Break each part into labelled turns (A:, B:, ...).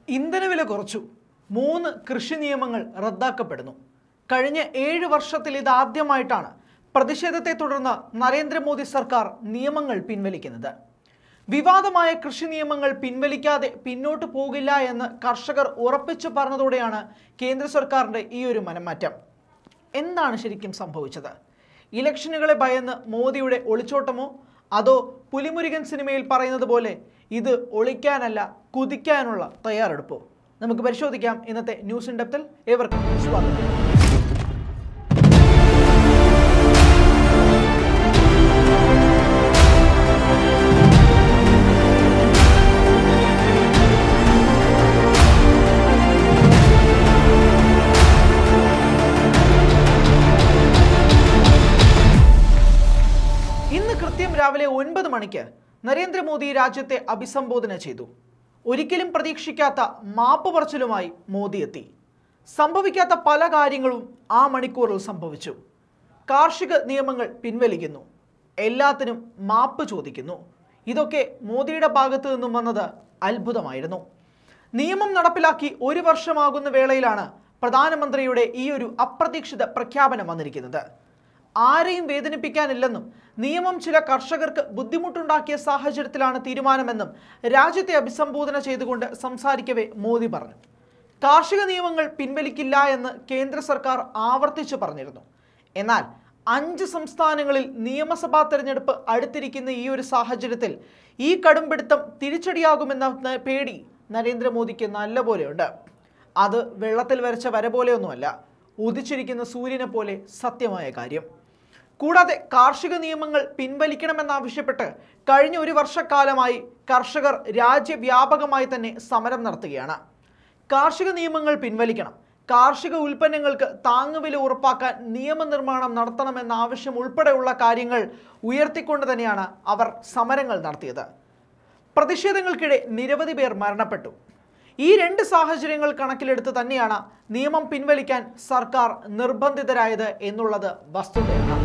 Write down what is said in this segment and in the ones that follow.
A: ഇന്ധനവില കുറച്ചു മൂന്ന് കൃഷി നിയമങ്ങൾ റദ്ദാക്കപ്പെടുന്നു കഴിഞ്ഞ ഏഴ് വർഷത്തിൽ ഇതാദ്യമായിട്ടാണ് പ്രതിഷേധത്തെ തുടർന്ന് നരേന്ദ്രമോദി സർക്കാർ നിയമങ്ങൾ പിൻവലിക്കുന്നത് വിവാദമായ കൃഷി നിയമങ്ങൾ പിൻവലിക്കാതെ പിന്നോട്ട് പോകില്ല എന്ന് കർഷകർ ഉറപ്പിച്ചു പറഞ്ഞതോടെയാണ് കേന്ദ്ര സർക്കാരിന്റെ ഈ ഒരു മനംമാറ്റം എന്താണ് ശരിക്കും സംഭവിച്ചത് ഇലക്ഷനുകളെ ഭയന്ന് മോദിയുടെ ഒളിച്ചോട്ടമോ അതോ പുലിമുരുകൻ സിനിമയിൽ പറയുന്നത് പോലെ ഇത് ഒളിക്കാനല്ല കുതിക്കാനുള്ള തയ്യാറെടുപ്പോ നമുക്ക് പരിശോധിക്കാം ഇന്നത്തെ ന്യൂസ് ഇൻ ഡെപ്തിൽ ഏവർക്കും സ്വാഗതം ഇന്ന് കൃത്യം രാവിലെ ഒൻപത് മണിക്ക് നരേന്ദ്രമോദി രാജ്യത്തെ അഭിസംബോധന ചെയ്തു ഒരിക്കലും പ്രതീക്ഷിക്കാത്ത മാപ്പ് പറച്ചിലുമായി മോദി എത്തി സംഭവിക്കാത്ത പല കാര്യങ്ങളും ആ മണിക്കൂറിൽ സംഭവിച്ചു കാർഷിക നിയമങ്ങൾ പിൻവലിക്കുന്നു എല്ലാത്തിനും മാപ്പ് ചോദിക്കുന്നു ഇതൊക്കെ മോദിയുടെ ഭാഗത്തു നിന്നും വന്നത് അത്ഭുതമായിരുന്നു നിയമം നടപ്പിലാക്കി ഒരു വർഷമാകുന്ന വേളയിലാണ് പ്രധാനമന്ത്രിയുടെ ഈ ഒരു അപ്രതീക്ഷിത പ്രഖ്യാപനം വന്നിരിക്കുന്നത് ആരെയും വേദനിപ്പിക്കാനില്ലെന്നും നിയമം ചില കർഷകർക്ക് ബുദ്ധിമുട്ടുണ്ടാക്കിയ സാഹചര്യത്തിലാണ് തീരുമാനമെന്നും രാജ്യത്തെ അഭിസംബോധന ചെയ്തുകൊണ്ട് സംസാരിക്കവേ മോദി പറഞ്ഞു കാർഷിക നിയമങ്ങൾ പിൻവലിക്കില്ല എന്ന് കേന്ദ്ര സർക്കാർ ആവർത്തിച്ചു പറഞ്ഞിരുന്നു എന്നാൽ അഞ്ച് സംസ്ഥാനങ്ങളിൽ നിയമസഭാ തെരഞ്ഞെടുപ്പ് അടുത്തിരിക്കുന്ന ഈ ഒരു സാഹചര്യത്തിൽ ഈ കടുംപിടുത്തം തിരിച്ചടിയാകുമെന്ന ന- പേടി നരേന്ദ്രമോദിക്ക് നല്ലപോലെയുണ്ട് അത് വെള്ളത്തിൽ വരച്ച വര പോലെയൊന്നുമല്ല ഉദിച്ചിരിക്കുന്ന സൂര്യനെ പോലെ സത്യമായ കാര്യം കൂടാതെ കാർഷിക നിയമങ്ങൾ പിൻവലിക്കണമെന്നാവശ്യപ്പെട്ട് കഴിഞ്ഞ ഒരു വർഷക്കാലമായി കർഷകർ രാജ്യവ്യാപകമായി തന്നെ സമരം നടത്തുകയാണ് കാർഷിക നിയമങ്ങൾ പിൻവലിക്കണം കാർഷിക ഉൽപ്പന്നങ്ങൾക്ക് താങ്ങുവില ഉറപ്പാക്കാൻ നിയമനിർമ്മാണം നടത്തണമെന്ന ആവശ്യം ഉൾപ്പെടെയുള്ള കാര്യങ്ങൾ ഉയർത്തിക്കൊണ്ട് തന്നെയാണ് അവർ സമരങ്ങൾ നടത്തിയത് പ്രതിഷേധങ്ങൾക്കിടെ നിരവധി പേർ മരണപ്പെട്ടു ഈ രണ്ട് സാഹചര്യങ്ങൾ കണക്കിലെടുത്ത് തന്നെയാണ് നിയമം പിൻവലിക്കാൻ സർക്കാർ നിർബന്ധിതരായത് എന്നുള്ളത് വസ്തുതയാണ്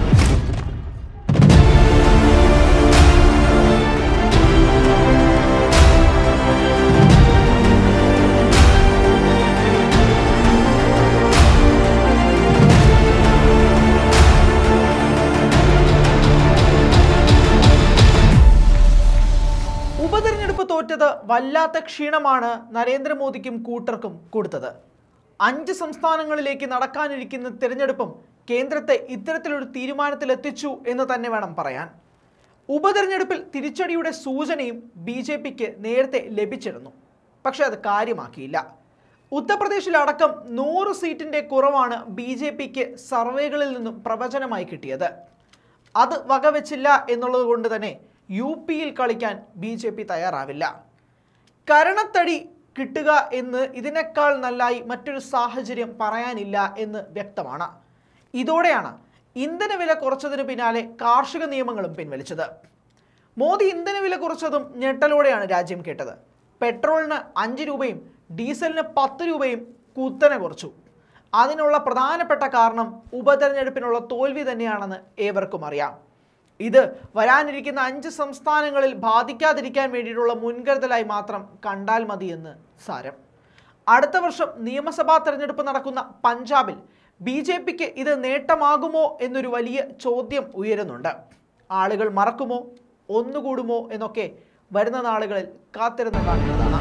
A: ഉപതെരഞ്ഞെടുപ്പ് തോറ്റത് വല്ലാത്ത ക്ഷീണമാണ് നരേന്ദ്രമോദിക്കും കൂട്ടർക്കും കൊടുത്തത് അഞ്ച് സംസ്ഥാനങ്ങളിലേക്ക് നടക്കാനിരിക്കുന്ന തിരഞ്ഞെടുപ്പും കേന്ദ്രത്തെ ഇത്തരത്തിലൊരു തീരുമാനത്തിലെത്തിച്ചു എന്ന് തന്നെ വേണം പറയാൻ ഉപതെരഞ്ഞെടുപ്പിൽ തിരിച്ചടിയുടെ സൂചനയും ബി ജെ പിക്ക് നേരത്തെ ലഭിച്ചിരുന്നു പക്ഷെ അത് കാര്യമാക്കിയില്ല ഉത്തർപ്രദേശിലടക്കം നൂറ് സീറ്റിന്റെ കുറവാണ് ബി ജെ പിക്ക് സർവേകളിൽ നിന്നും പ്രവചനമായി കിട്ടിയത് അത് വകവെച്ചില്ല എന്നുള്ളത് കൊണ്ട് തന്നെ യു പിയിൽ കളിക്കാൻ ബി ജെ പി തയ്യാറാവില്ല കരണത്തടി കിട്ടുക എന്ന് ഇതിനേക്കാൾ നല്ലായി മറ്റൊരു സാഹചര്യം പറയാനില്ല എന്ന് വ്യക്തമാണ് ഇതോടെയാണ് ഇന്ധനവില കുറച്ചതിന് പിന്നാലെ കാർഷിക നിയമങ്ങളും പിൻവലിച്ചത് മോദി ഇന്ധനവില കുറച്ചതും ഞെട്ടലോടെയാണ് രാജ്യം കേട്ടത് പെട്രോളിന് അഞ്ച് രൂപയും ഡീസലിന് പത്ത് രൂപയും കുത്തനെ കുറച്ചു അതിനുള്ള പ്രധാനപ്പെട്ട കാരണം ഉപതെരഞ്ഞെടുപ്പിനുള്ള തോൽവി തന്നെയാണെന്ന് ഏവർക്കും അറിയാം ഇത് വരാനിരിക്കുന്ന അഞ്ച് സംസ്ഥാനങ്ങളിൽ ബാധിക്കാതിരിക്കാൻ വേണ്ടിയിട്ടുള്ള മുൻകരുതലായി മാത്രം കണ്ടാൽ മതിയെന്ന് സാരം അടുത്ത വർഷം നിയമസഭാ തെരഞ്ഞെടുപ്പ് നടക്കുന്ന പഞ്ചാബിൽ ബി ജെ പിക്ക് ഇത് നേട്ടമാകുമോ എന്നൊരു വലിയ ചോദ്യം ഉയരുന്നുണ്ട് ആളുകൾ മറക്കുമോ ഒന്നുകൂടുമോ എന്നൊക്കെ വരുന്ന നാളുകളിൽ കാത്തിരുന്ന് കാണേണ്ടതാണ്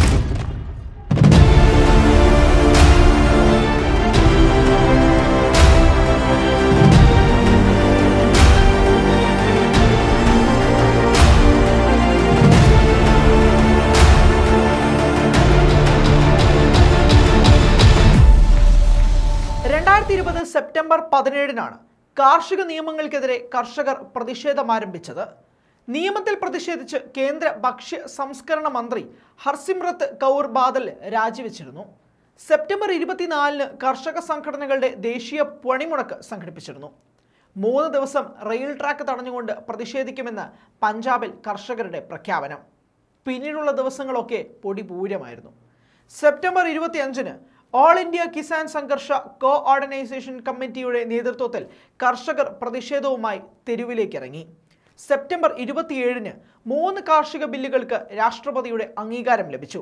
A: രണ്ടായിരത്തി ഇരുപത് സെപ്റ്റംബർ പതിനേഴിനാണ് കാർഷിക നിയമങ്ങൾക്കെതിരെ കർഷകർ പ്രതിഷേധം ആരംഭിച്ചത് നിയമത്തിൽ പ്രതിഷേധിച്ച് കേന്ദ്ര ഭക്ഷ്യ സംസ്കരണ മന്ത്രി ഹർസിമ്രത്ത് കൗർ ബാദൽ രാജിവെച്ചിരുന്നു സെപ്റ്റംബർ ഇരുപത്തിനാലിന് കർഷക സംഘടനകളുടെ ദേശീയ പണിമുടക്ക് സംഘടിപ്പിച്ചിരുന്നു മൂന്ന് ദിവസം റെയിൽ ട്രാക്ക് തടഞ്ഞുകൊണ്ട് പ്രതിഷേധിക്കുമെന്ന് പഞ്ചാബിൽ കർഷകരുടെ പ്രഖ്യാപനം പിന്നീടുള്ള ദിവസങ്ങളൊക്കെ പൊടിപൂരമായിരുന്നു സെപ്റ്റംബർ ഇരുപത്തിയഞ്ചിന് ഓൾ ഇന്ത്യ കിസാൻ സംഘർഷ കോ ഓർഡിനൈസേഷൻ കമ്മിറ്റിയുടെ നേതൃത്വത്തിൽ കർഷകർ പ്രതിഷേധവുമായി തെരുവിലേക്ക് ഇറങ്ങി സെപ്റ്റംബർ ഇരുപത്തിയേഴിന് മൂന്ന് കാർഷിക ബില്ലുകൾക്ക് രാഷ്ട്രപതിയുടെ അംഗീകാരം ലഭിച്ചു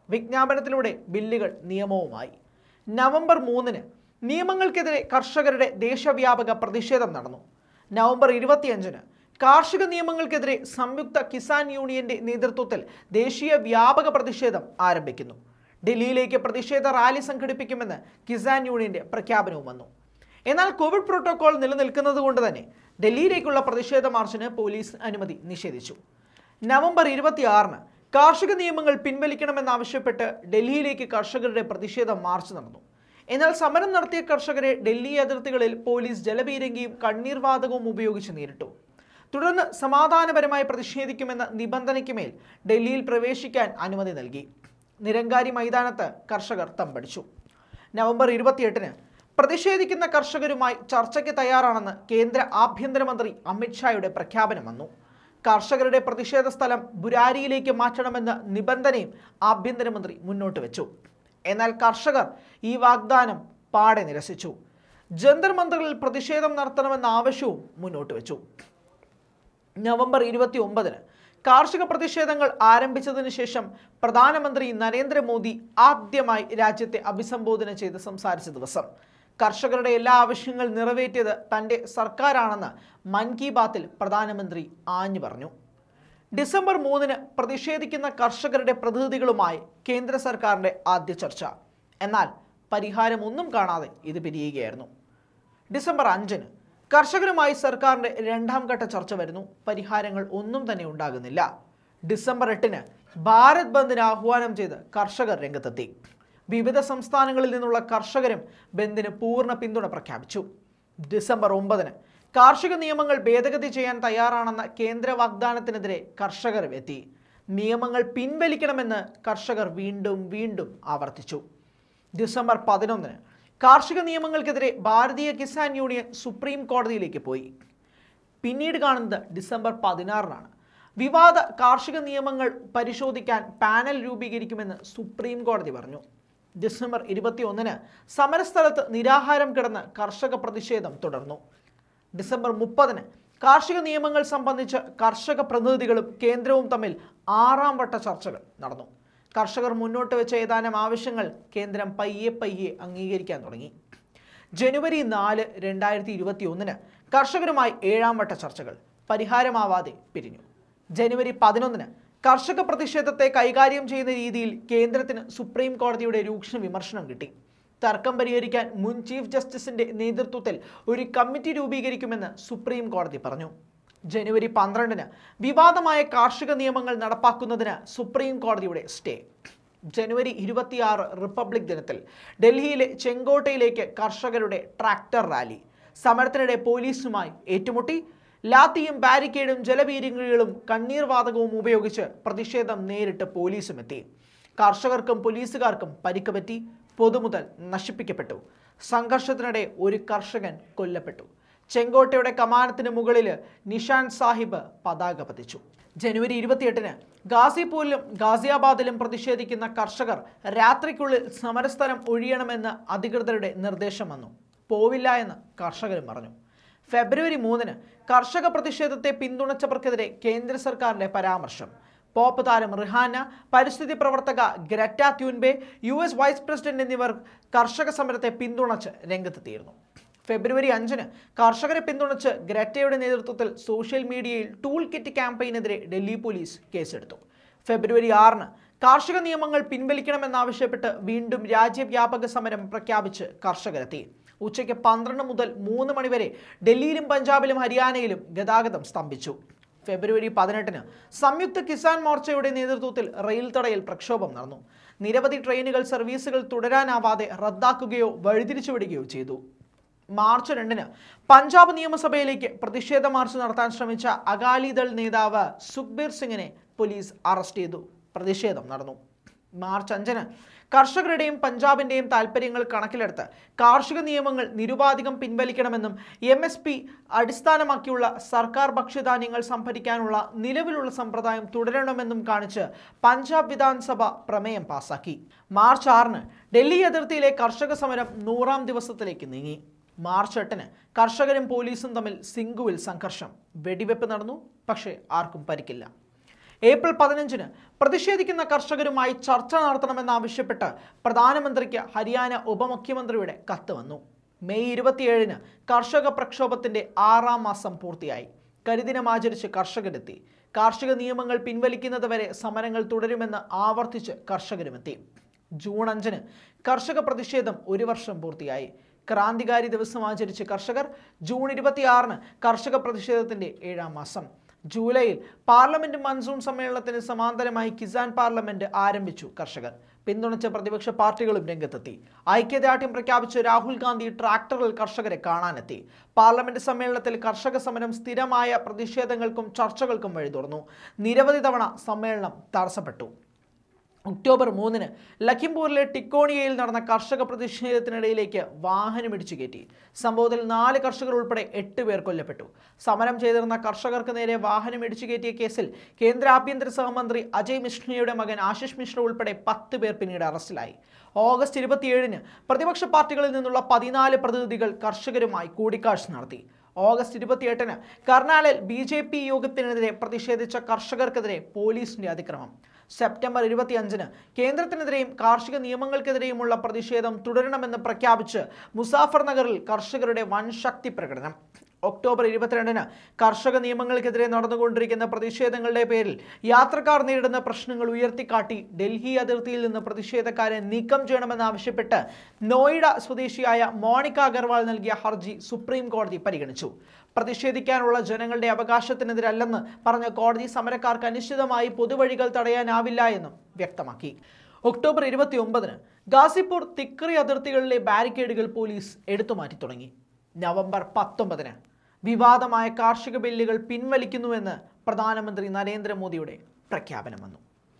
A: വിജ്ഞാപനത്തിലൂടെ ബില്ലുകൾ നിയമവുമായി നവംബർ മൂന്നിന് നിയമങ്ങൾക്കെതിരെ കർഷകരുടെ ദേശവ്യാപക പ്രതിഷേധം നടന്നു നവംബർ ഇരുപത്തിയഞ്ചിന് കാർഷിക നിയമങ്ങൾക്കെതിരെ സംയുക്ത കിസാൻ യൂണിയന്റെ നേതൃത്വത്തിൽ ദേശീയ വ്യാപക പ്രതിഷേധം ആരംഭിക്കുന്നു ഡൽഹിയിലേക്ക് പ്രതിഷേധ റാലി സംഘടിപ്പിക്കുമെന്ന് കിസാൻ യൂണിയന്റെ പ്രഖ്യാപനവും വന്നു എന്നാൽ കോവിഡ് പ്രോട്ടോകോൾ നിലനിൽക്കുന്നത് കൊണ്ട് തന്നെ ഡൽഹിയിലേക്കുള്ള പ്രതിഷേധ മാർച്ചിന് പോലീസ് അനുമതി നിഷേധിച്ചു നവംബർ ഇരുപത്തിയാറിന് കാർഷിക നിയമങ്ങൾ പിൻവലിക്കണമെന്നാവശ്യപ്പെട്ട് ഡൽഹിയിലേക്ക് കർഷകരുടെ പ്രതിഷേധ മാർച്ച് നടന്നു എന്നാൽ സമരം നടത്തിയ കർഷകരെ ഡൽഹി അതിർത്തികളിൽ പോലീസ് ജലപീരങ്കിയും കണ്ണീർ വാതകവും ഉപയോഗിച്ച് നേരിട്ടു തുടർന്ന് സമാധാനപരമായി പ്രതിഷേധിക്കുമെന്ന നിബന്ധനയ്ക്ക് മേൽ ഡൽഹിയിൽ പ്രവേശിക്കാൻ അനുമതി നൽകി നിരങ്കാരി മൈതാനത്ത് കർഷകർ തമ്പടിച്ചു നവംബർ ഇരുപത്തിയെട്ടിന് പ്രതിഷേധിക്കുന്ന കർഷകരുമായി ചർച്ചയ്ക്ക് തയ്യാറാണെന്ന് കേന്ദ്ര ആഭ്യന്തരമന്ത്രി അമിത്ഷായുടെ പ്രഖ്യാപനം വന്നു കർഷകരുടെ പ്രതിഷേധ സ്ഥലം ബുരാരിയിലേക്ക് മാറ്റണമെന്ന നിബന്ധനയും ആഭ്യന്തരമന്ത്രി മുന്നോട്ട് വെച്ചു എന്നാൽ കർഷകർ ഈ വാഗ്ദാനം പാടെ നിരസിച്ചു ജന്തർ മന്ദറിൽ പ്രതിഷേധം നടത്തണമെന്ന ആവശ്യവും മുന്നോട്ട് വെച്ചു നവംബർ ഇരുപത്തി ഒമ്പതിന് കാർഷിക പ്രതിഷേധങ്ങൾ ആരംഭിച്ചതിന് ശേഷം പ്രധാനമന്ത്രി നരേന്ദ്രമോദി ആദ്യമായി രാജ്യത്തെ അഭിസംബോധന ചെയ്ത് സംസാരിച്ച ദിവസം കർഷകരുടെ എല്ലാ ആവശ്യങ്ങൾ നിറവേറ്റിയത് തൻ്റെ സർക്കാരാണെന്ന് മൻ കി ബാത്തിൽ പ്രധാനമന്ത്രി ആഞ്ഞു പറഞ്ഞു ഡിസംബർ മൂന്നിന് പ്രതിഷേധിക്കുന്ന കർഷകരുടെ പ്രതിനിധികളുമായി കേന്ദ്ര സർക്കാരിൻ്റെ ആദ്യ ചർച്ച എന്നാൽ പരിഹാരമൊന്നും കാണാതെ ഇത് പിരിയുകയായിരുന്നു ഡിസംബർ അഞ്ചിന് കർഷകരുമായി സർക്കാരിന്റെ രണ്ടാം ഘട്ട ചർച്ച വരുന്നു പരിഹാരങ്ങൾ ഒന്നും തന്നെ ഉണ്ടാകുന്നില്ല ഡിസംബർ എട്ടിന് ഭാരത് ബന്ദിന് ആഹ്വാനം ചെയ്ത് കർഷകർ രംഗത്തെത്തി വിവിധ സംസ്ഥാനങ്ങളിൽ നിന്നുള്ള കർഷകരും ബന്ദിന് പൂർണ്ണ പിന്തുണ പ്രഖ്യാപിച്ചു ഡിസംബർ ഒമ്പതിന് കാർഷിക നിയമങ്ങൾ ഭേദഗതി ചെയ്യാൻ തയ്യാറാണെന്ന കേന്ദ്ര വാഗ്ദാനത്തിനെതിരെ കർഷകർ എത്തി നിയമങ്ങൾ പിൻവലിക്കണമെന്ന് കർഷകർ വീണ്ടും വീണ്ടും ആവർത്തിച്ചു ഡിസംബർ പതിനൊന്നിന് കാർഷിക നിയമങ്ങൾക്കെതിരെ ഭാരതീയ കിസാൻ യൂണിയൻ സുപ്രീം കോടതിയിലേക്ക് പോയി പിന്നീട് കാണുന്നത് ഡിസംബർ പതിനാറിനാണ് വിവാദ കാർഷിക നിയമങ്ങൾ പരിശോധിക്കാൻ പാനൽ രൂപീകരിക്കുമെന്ന് സുപ്രീം കോടതി പറഞ്ഞു ഡിസംബർ ഇരുപത്തിയൊന്നിന് സമരസ്ഥലത്ത് നിരാഹാരം കിടന്ന് കർഷക പ്രതിഷേധം തുടർന്നു ഡിസംബർ മുപ്പതിന് കാർഷിക നിയമങ്ങൾ സംബന്ധിച്ച് കർഷക പ്രതിനിധികളും കേന്ദ്രവും തമ്മിൽ ആറാം വട്ട ചർച്ചകൾ നടന്നു കർഷകർ മുന്നോട്ട് വെച്ച ഏതാനും ആവശ്യങ്ങൾ കേന്ദ്രം പയ്യെ പയ്യെ അംഗീകരിക്കാൻ തുടങ്ങി ജനുവരി നാല് രണ്ടായിരത്തി ഇരുപത്തി ഒന്നിന് കർഷകരുമായി ഏഴാം വട്ട ചർച്ചകൾ പരിഹാരമാവാതെ പിരിഞ്ഞു ജനുവരി പതിനൊന്നിന് കർഷക പ്രതിഷേധത്തെ കൈകാര്യം ചെയ്യുന്ന രീതിയിൽ കേന്ദ്രത്തിന് സുപ്രീം കോടതിയുടെ രൂക്ഷ വിമർശനം കിട്ടി തർക്കം പരിഹരിക്കാൻ മുൻ ചീഫ് ജസ്റ്റിസിന്റെ നേതൃത്വത്തിൽ ഒരു കമ്മിറ്റി രൂപീകരിക്കുമെന്ന് സുപ്രീം കോടതി പറഞ്ഞു ജനുവരി പന്ത്രണ്ടിന് വിവാദമായ കാർഷിക നിയമങ്ങൾ നടപ്പാക്കുന്നതിന് സുപ്രീം കോടതിയുടെ സ്റ്റേ ജനുവരി ഇരുപത്തിയാറ് റിപ്പബ്ലിക് ദിനത്തിൽ ഡൽഹിയിലെ ചെങ്കോട്ടയിലേക്ക് കർഷകരുടെ ട്രാക്ടർ റാലി സമരത്തിനിടെ പോലീസുമായി ഏറ്റുമുട്ടി ലാത്തിയും ബാരിക്കേഡും ജലപീരങ്കികളും കണ്ണീർ വാതകവും ഉപയോഗിച്ച് പ്രതിഷേധം നേരിട്ട് പോലീസും എത്തി കർഷകർക്കും പോലീസുകാർക്കും പരിക്ക് പറ്റി പൊതുമുതൽ നശിപ്പിക്കപ്പെട്ടു സംഘർഷത്തിനിടെ ഒരു കർഷകൻ കൊല്ലപ്പെട്ടു ചെങ്കോട്ടയുടെ കമാനത്തിന് മുകളിൽ നിഷാൻ സാഹിബ് പതാക പതിച്ചു ജനുവരി ഇരുപത്തിയെട്ടിന് ഗാസിപൂരിലും ഗാസിയാബാദിലും പ്രതിഷേധിക്കുന്ന കർഷകർ രാത്രിക്കുള്ളിൽ സമരസ്ഥലം ഒഴിയണമെന്ന് അധികൃതരുടെ നിർദ്ദേശം വന്നു പോവില്ല എന്ന് കർഷകരും പറഞ്ഞു ഫെബ്രുവരി മൂന്നിന് കർഷക പ്രതിഷേധത്തെ പിന്തുണച്ചവർക്കെതിരെ കേന്ദ്ര സർക്കാരിന്റെ പരാമർശം പോപ്പ് താരം റിഹാന പരിസ്ഥിതി പ്രവർത്തക Greta Thunberg U S vice president എന്നിവർ കർഷക സമരത്തെ പിന്തുണച്ച് രംഗത്തെത്തിയിരുന്നു ഫെബ്രുവരി അഞ്ചിന് കർഷകരെ പിന്തുണച്ച് ഗ്രറ്റയുടെ നേതൃത്വത്തിൽ സോഷ്യൽ മീഡിയയിൽ ടൂൾ കിറ്റ് ക്യാമ്പയിനെതിരെ ഡൽഹി പോലീസ് കേസെടുത്തു ഫെബ്രുവരി ആറിന് കാർഷിക നിയമങ്ങൾ പിൻവലിക്കണമെന്നാവശ്യപ്പെട്ട് വീണ്ടും രാജ്യവ്യാപക സമരം പ്രഖ്യാപിച്ച് കർഷകരെത്തി ഉച്ചയ്ക്ക് പന്ത്രണ്ട് മുതൽ മൂന്ന് മണിവരെ ഡൽഹിയിലും പഞ്ചാബിലും ഹരിയാനയിലും ഗതാഗതം സ്തംഭിച്ചു ഫെബ്രുവരി പതിനെട്ടിന് സംയുക്ത കിസാൻ മോർച്ചയുടെ നേതൃത്വത്തിൽ റെയിൽ തടയൽ പ്രക്ഷോഭം നടന്നു നിരവധി ട്രെയിനുകൾ സർവീസുകൾ തുടരാനാവാതെ റദ്ദാക്കുകയോ വഴിതിരിച്ചുവിടുകയോ ചെയ്തു മാർച്ച് രണ്ടിന് പഞ്ചാബ് നിയമസഭയിലേക്ക് പ്രതിഷേധ മാർച്ച് നടത്താൻ ശ്രമിച്ച അകാലിദൾ നേതാവ് സുഖ്ബീർ സിംഗിനെ പോലീസ് അറസ്റ്റ് ചെയ്തു പ്രതിഷേധം നടന്നു മാർച്ച് അഞ്ചിന് കർഷകരുടെയും പഞ്ചാബിന്റെയും താൽപ്പര്യങ്ങൾ കണക്കിലെടുത്ത് കാർഷിക നിയമങ്ങൾ നിരുപാധികം പിൻവലിക്കണമെന്നും എം എസ് പി അടിസ്ഥാനമാക്കിയുള്ള സർക്കാർ ഭക്ഷ്യധാന്യങ്ങൾ സംഭരിക്കാനുള്ള നിലവിലുള്ള സമ്പ്രദായം തുടരണമെന്നും കാണിച്ച് പഞ്ചാബ് വിധാൻസഭ പ്രമേയം പാസാക്കി മാർച്ച് ആറിന് ഡൽഹി അതിർത്തിയിലെ കർഷക സമരം നൂറാം ദിവസത്തിലേക്ക് നീങ്ങി മാർച്ച് എട്ടിന് കർഷകരും പോലീസും തമ്മിൽ സിംഗുവിൽ സംഘർഷം വെടിവെപ്പ് നടന്നു പക്ഷേ ആർക്കും പരിക്കില്ല ഏപ്രിൽ പതിനഞ്ചിന് പ്രതിഷേധിക്കുന്ന കർഷകരുമായി ചർച്ച നടത്തണമെന്നാവശ്യപ്പെട്ട് പ്രധാനമന്ത്രിക്ക് ഹരിയാന ഉപമുഖ്യമന്ത്രിയുടെ കത്ത് വന്നു മെയ് ഇരുപത്തിയേഴിന് കർഷക പ്രക്ഷോഭത്തിന്റെ ആറാം മാസം പൂർത്തിയായി കരിദിനം ആചരിച്ച് കർഷകരെത്തി കാർഷിക നിയമങ്ങൾ പിൻവലിക്കുന്നതുവരെ സമരങ്ങൾ തുടരുമെന്ന് ആവർത്തിച്ച് കർഷകരുമെത്തി ജൂൺ അഞ്ചിന് കർഷക പ്രതിഷേധം ഒരു വർഷം പൂർത്തിയായി ക്രാന്തികാരി ദിവസം ആചരിച്ച് കർഷകർ ജൂൺ ഇരുപത്തിയാറിന് കർഷക പ്രതിഷേധത്തിന്റെ ഏഴാം മാസം ജൂലൈയിൽ പാർലമെന്റ് മൺസൂൺ സമ്മേളനത്തിന് സമാന്തരമായി കിസാൻ പാർലമെന്റ് ആരംഭിച്ചു കർഷകർ പിന്തുണച്ച പ്രതിപക്ഷ പാർട്ടികളും രംഗത്തെത്തി ഐക്യദാർഢ്യം പ്രഖ്യാപിച്ച് രാഹുൽ ഗാന്ധി ട്രാക്ടറിൽ കർഷകരെ കാണാനെത്തി പാർലമെന്റ് സമ്മേളനത്തിൽ കർഷക സമരം സ്ഥിരമായ പ്രതിഷേധങ്ങൾക്കും ചർച്ചകൾക്കും വഴി തുറന്നു നിരവധി തവണ സമ്മേളനം തടസ്സപ്പെട്ടു ഒക്ടോബർ മൂന്നിന് ലഖിംപൂരിലെ ടിക്കോണിയയിൽ നടന്ന കർഷക പ്രതിഷേധത്തിനിടയിലേക്ക് വാഹനം ഇടിച്ചു കയറ്റി സംഭവത്തിൽ നാല് കർഷകർ ഉൾപ്പെടെ എട്ട് പേർ കൊല്ലപ്പെട്ടു സമരം ചെയ്തിരുന്ന കർഷകർക്ക് നേരെ വാഹനം ഇടിച്ചു കയറ്റിയ കേസിൽ കേന്ദ്ര ആഭ്യന്തര സഹമന്ത്രി അജയ് മിശ്രയുടെ മകൻ ആശിഷ് മിശ്ര ഉൾപ്പെടെ പത്ത് പേർ പിന്നീട് അറസ്റ്റിലായി ഓഗസ്റ്റ് ഇരുപത്തിയേഴിന് പ്രതിപക്ഷ പാർട്ടികളിൽ നിന്നുള്ള പതിനാല് പ്രതിനിധികൾ കർഷകരുമായി കൂടിക്കാഴ്ച നടത്തി ഓഗസ്റ്റ് ഇരുപത്തിയെട്ടിന് കർണാലിൽ ബി ജെ പി യോഗത്തിനെതിരെ പ്രതിഷേധിച്ച കർഷകർക്കെതിരെ പോലീസിന്റെ അതിക്രമം സെപ്റ്റംബർ ഇരുപത്തിയഞ്ചിന് കേന്ദ്രത്തിനെതിരെയും കാർഷിക നിയമങ്ങൾക്കെതിരെയുമുള്ള പ്രതിഷേധം തുടരണമെന്ന് പ്രഖ്യാപിച്ച് മുസാഫർ നഗറിൽ കർഷകരുടെ വൻ ശക്തി പ്രകടനം ഒക്ടോബർ ഇരുപത്തിരണ്ടിന് കർഷക നിയമങ്ങൾക്കെതിരെ നടന്നുകൊണ്ടിരിക്കുന്ന പ്രതിഷേധങ്ങളുടെ പേരിൽ യാത്രക്കാർ നേരിടുന്ന പ്രശ്നങ്ങൾ ഉയർത്തിക്കാട്ടി ഡൽഹി അതിർത്തിയിൽ നിന്ന് പ്രതിഷേധക്കാരെ നീക്കം ചെയ്യണമെന്നാവശ്യപ്പെട്ട് നോയിഡ സ്വദേശിയായ മോണിക്ക അഗർവാൾ നൽകിയ ഹർജി സുപ്രീം കോടതി പരിഗണിച്ചു പ്രതിഷേധിക്കാനുള്ള ജനങ്ങളുടെ അവകാശത്തിനെതിരല്ലെന്ന് പറഞ്ഞ കോടതി സമരക്കാർക്ക് അനിശ്ചിതമായി പൊതുവഴികൾ തടയാനാവില്ല എന്നും വ്യക്തമാക്കി ഒക്ടോബർ ഇരുപത്തി ഒമ്പതിന് ഗാസിപ്പൂർ തിക്രി അതിർത്തികളിലെ ബാരിക്കേഡുകൾ പോലീസ് എടുത്തുമാറ്റി തുടങ്ങി നവംബർ പത്തൊമ്പതിന് വിവാദമായ കാർഷിക ബില്ലുകൾ പിൻവലിക്കുന്നുവെന്ന് പ്രധാനമന്ത്രി നരേന്ദ്രമോദിയുടെ പ്രഖ്യാപനം വന്നു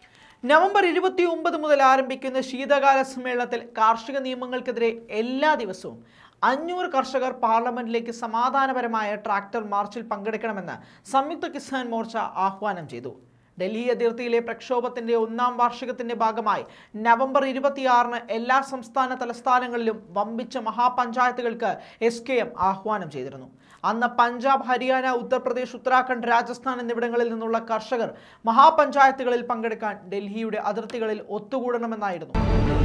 A: നവംബർ ഇരുപത്തി ഒമ്പത് മുതൽ ആരംഭിക്കുന്ന ശീതകാല സമ്മേളനത്തിൽ കാർഷിക നിയമങ്ങൾക്കെതിരെ എല്ലാ ദിവസവും അഞ്ഞൂറ് കർഷകർ പാർലമെന്റിലേക്ക് സമാധാനപരമായ ട്രാക്ടർ മാർച്ചിൽ പങ്കെടുക്കണമെന്ന് സംയുക്ത കിസാൻ മോർച്ച ആഹ്വാനം ചെയ്തു ഡൽഹി അതിർത്തിയിലെ പ്രക്ഷോഭത്തിന്റെ ഒന്നാം വാർഷികത്തിന്റെ ഭാഗമായി നവംബർ ഇരുപത്തിയാറിന് എല്ലാ സംസ്ഥാന തലസ്ഥാനങ്ങളിലും വമ്പിച്ച മഹാപഞ്ചായത്തുകൾക്ക് എസ് കെ എം ആഹ്വാനം ചെയ്തിരുന്നു അന്ന് പഞ്ചാബ് ഹരിയാന ഉത്തർപ്രദേശ് ഉത്തരാഖണ്ഡ് രാജസ്ഥാൻ എന്നിവിടങ്ങളിൽ നിന്നുള്ള കർഷകർ മഹാപഞ്ചായത്തുകളിൽ പങ്കെടുക്കാൻ ഡൽഹിയുടെ അതിർത്തികളിൽ ഒത്തുകൂടണമെന്നായിരുന്നു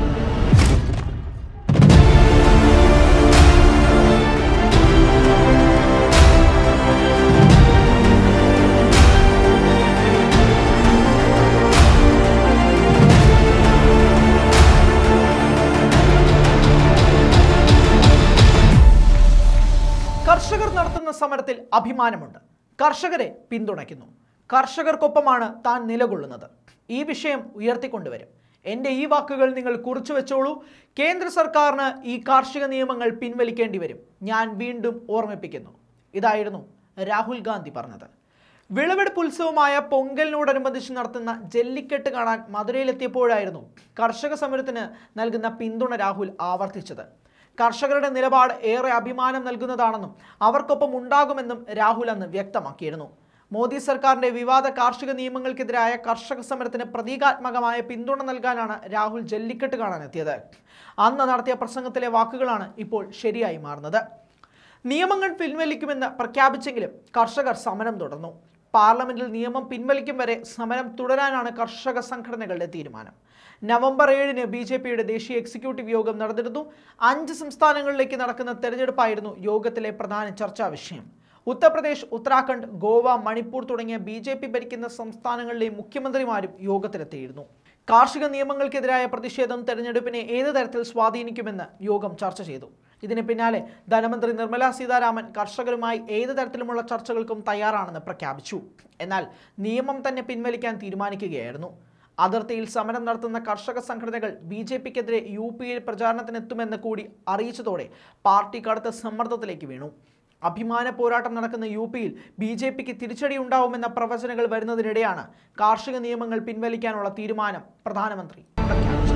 A: കർഷകർ നടത്തുന്ന സമരത്തിൽ അഭിമാനമുണ്ട് കർഷകരെ പിന്തുണയ്ക്കുന്നു കർഷകർക്കൊപ്പമാണ് താൻ നിലകൊള്ളുന്നത് ഈ വിഷയം ഉയർത്തിക്കൊണ്ടുവരും എൻ്റെ ഈ വാക്കുകൾ നിങ്ങൾ കുറിച്ചു വെച്ചോളൂ കേന്ദ്ര സർക്കാരിന് ഈ കാർഷിക നിയമങ്ങൾ പിൻവലിക്കേണ്ടി വരും ഞാൻ വീണ്ടും ഓർമ്മിപ്പിക്കുന്നു ഇതായിരുന്നു രാഹുൽ ഗാന്ധി പറഞ്ഞത് വിളവെടുപ്പ് ഉത്സവമായ പൊങ്കലിനോടനുബന്ധിച്ച് നടത്തുന്ന ജല്ലിക്കെട്ട് കാണാൻ മധുരയിലെത്തിയപ്പോഴായിരുന്നു കർഷക സമരത്തിന് നൽകുന്ന പിന്തുണ രാഹുൽ ആവർത്തിച്ചത് കർഷകരുടെ നിലപാട് ഏറെ അഭിമാനം നൽകുന്നതാണെന്നും അവർക്കൊപ്പം ഉണ്ടാകുമെന്നും രാഹുൽ അന്ന് വ്യക്തമാക്കിയിരുന്നു മോദി സർക്കാരിന്റെ വിവാദ കാർഷിക നിയമങ്ങൾക്കെതിരായ കർഷക സമരത്തിന് പ്രതീകാത്മകമായ പിന്തുണ നൽകാനാണ് രാഹുൽ ജല്ലിക്കെട്ട് കാണാനെത്തിയത് അന്ന് നടത്തിയ പ്രസംഗത്തിലെ വാക്കുകളാണ് ഇപ്പോൾ ശരിയായി മാറുന്നത് നിയമങ്ങൾ പിൻവലിക്കുമെന്ന് പ്രഖ്യാപിച്ചെങ്കിലും കർഷകർ സമരം തുടർന്നു പാർലമെന്റിൽ നിയമം പിൻവലിക്കും വരെ സമരം തുടരാനാണ് കർഷക സംഘടനകളുടെ തീരുമാനം നവംബർ ഏഴിന് ബി ജെ പിയുടെ ദേശീയ എക്സിക്യൂട്ടീവ് യോഗം നടന്നിരുന്നു അഞ്ച് സംസ്ഥാനങ്ങളിലേക്ക് നടക്കുന്ന തെരഞ്ഞെടുപ്പായിരുന്നു യോഗത്തിലെ പ്രധാന ചർച്ചാ വിഷയം ഉത്തർപ്രദേശ് ഉത്തരാഖണ്ഡ് ഗോവ മണിപ്പൂർ തുടങ്ങിയ ബി ജെ പി ഭരിക്കുന്ന സംസ്ഥാനങ്ങളിലെ മുഖ്യമന്ത്രിമാരും യോഗത്തിലെത്തിയിരുന്നു കാർഷിക നിയമങ്ങൾക്കെതിരായ പ്രതിഷേധം തെരഞ്ഞെടുപ്പിനെ ഏത് തരത്തിൽ സ്വാധീനിക്കുമെന്ന് യോഗം ചർച്ച ചെയ്തു ഇതിന് പിന്നാലെ ധനമന്ത്രി നിർമ്മല സീതാരാമൻ കർഷകരുമായി ഏത് തരത്തിലുമുള്ള ചർച്ചകൾക്കും തയ്യാറാണെന്ന് പ്രഖ്യാപിച്ചു എന്നാൽ നിയമം തന്നെ പിൻവലിക്കാൻ തീരുമാനിക്കുകയായിരുന്നു അതിർത്തിയിൽ സമരം നടത്തുന്ന കർഷക സംഘടനകൾ ബി ജെ പിക്കെതിരെ യു പിയിൽ പ്രചാരണത്തിനെത്തുമെന്ന് കൂടി അറിയിച്ചതോടെ പാർട്ടി കടുത്ത സമ്മർദ്ദത്തിലേക്ക് വീണു അഭിമാന പോരാട്ടം നടക്കുന്ന യു പിയിൽ ബി ജെ പിക്ക് തിരിച്ചടി ഉണ്ടാവുമെന്ന പ്രവചനങ്ങൾ വരുന്നതിനിടെയാണ് കാർഷിക നിയമങ്ങൾ പിൻവലിക്കാനുള്ള തീരുമാനം പ്രധാനമന്ത്രി പ്രഖ്യാപിച്ചത്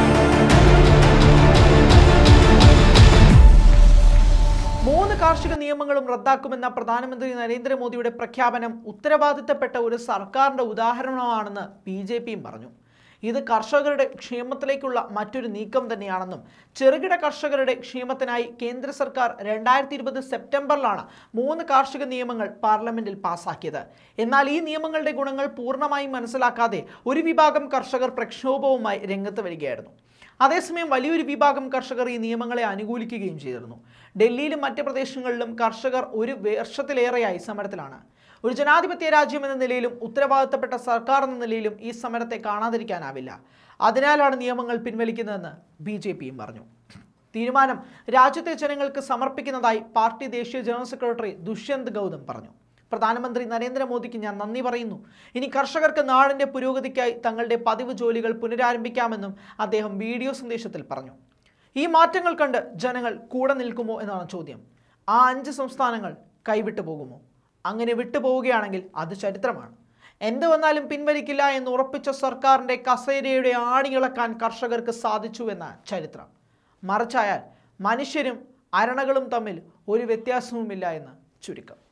A: മൂന്ന് കാർഷിക നിയമങ്ങൾ നിയമങ്ങളും റദ്ദാക്കുമെന്ന പ്രധാനമന്ത്രി നരേന്ദ്രമോദിയുടെ പ്രഖ്യാപനം ഉത്തരവാദിത്തപ്പെട്ട ഒരു സർക്കാരിന്റെ ഉദാഹരണമാണെന്ന് ബി ജെ പിയും പറഞ്ഞു ഇത് കർഷകരുടെ ക്ഷേമത്തിലേക്കുള്ള മറ്റൊരു നീക്കം തന്നെയാണെന്നും ചെറുകിട കർഷകരുടെ ക്ഷേമത്തിനായി കേന്ദ്ര സർക്കാർ രണ്ടായിരത്തി ഇരുപത് സെപ്റ്റംബറിലാണ് മൂന്ന് കാർഷിക നിയമങ്ങൾ പാർലമെന്റിൽ പാസാക്കിയത് എന്നാൽ ഈ നിയമങ്ങളുടെ ഗുണങ്ങൾ പൂർണ്ണമായും മനസ്സിലാക്കാതെ ഒരു വിഭാഗം കർഷകർ പ്രക്ഷോഭവുമായി രംഗത്ത് വരികയായിരുന്നു അതേസമയം വലിയൊരു വിഭാഗം കർഷകർ ഈ നിയമങ്ങളെ അനുകൂലിക്കുകയും ചെയ്തിരുന്നു ഡൽഹിയിലും മറ്റ് പ്രദേശങ്ങളിലും കർഷകർ ഒരു വർഷത്തിലേറെയായി സമരത്തിലാണ് ഒരു ജനാധിപത്യ രാജ്യം എന്ന നിലയിലും ഉത്തരവാദിത്തപ്പെട്ട സർക്കാർ എന്ന നിലയിലും ഈ സമരത്തെ കാണാതിരിക്കാനാവില്ല അതിനാലാണ് നിയമങ്ങൾ പിൻവലിക്കുന്നതെന്ന് ബി ജെ പിയും പറഞ്ഞു തീരുമാനം രാജ്യത്തെ ജനങ്ങൾക്ക് സമർപ്പിക്കുന്നതായി പാർട്ടി ദേശീയ ജനറൽ സെക്രട്ടറി ദുഷ്യന്ത് ഗൗതം പറഞ്ഞു പ്രധാനമന്ത്രി നരേന്ദ്രമോദിക്ക് ഞാൻ നന്ദി പറയുന്നു ഇനി കർഷകർക്ക് നാടിന്റെ പുരോഗതിക്കായി തങ്ങളുടെ പതിവ് ജോലികൾ പുനരാരംഭിക്കാമെന്നും അദ്ദേഹം വീഡിയോ സന്ദേശത്തിൽ പറഞ്ഞു ഈ മാറ്റങ്ങൾ കണ്ട് ജനങ്ങൾ കൂടെ നിൽക്കുമോ എന്നാണ് ചോദ്യം ആ അഞ്ച് സംസ്ഥാനങ്ങൾ കൈവിട്ടു പോകുമോ അങ്ങനെ വിട്ടുപോവുകയാണെങ്കിൽ അത് ചരിത്രമാണ് എന്ത് വന്നാലും പിൻവലിക്കില്ല എന്ന് ഉറപ്പിച്ച സർക്കാരിന്റെ കസേരയുടെ ആണിയിളക്കാൻ കർഷകർക്ക് സാധിച്ചു എന്ന ചരിത്രം മറിച്ചായാൽ മനുഷ്യരും അരണകളും തമ്മിൽ ഒരു വ്യത്യാസവുമില്ല എന്ന് ചുരുക്കം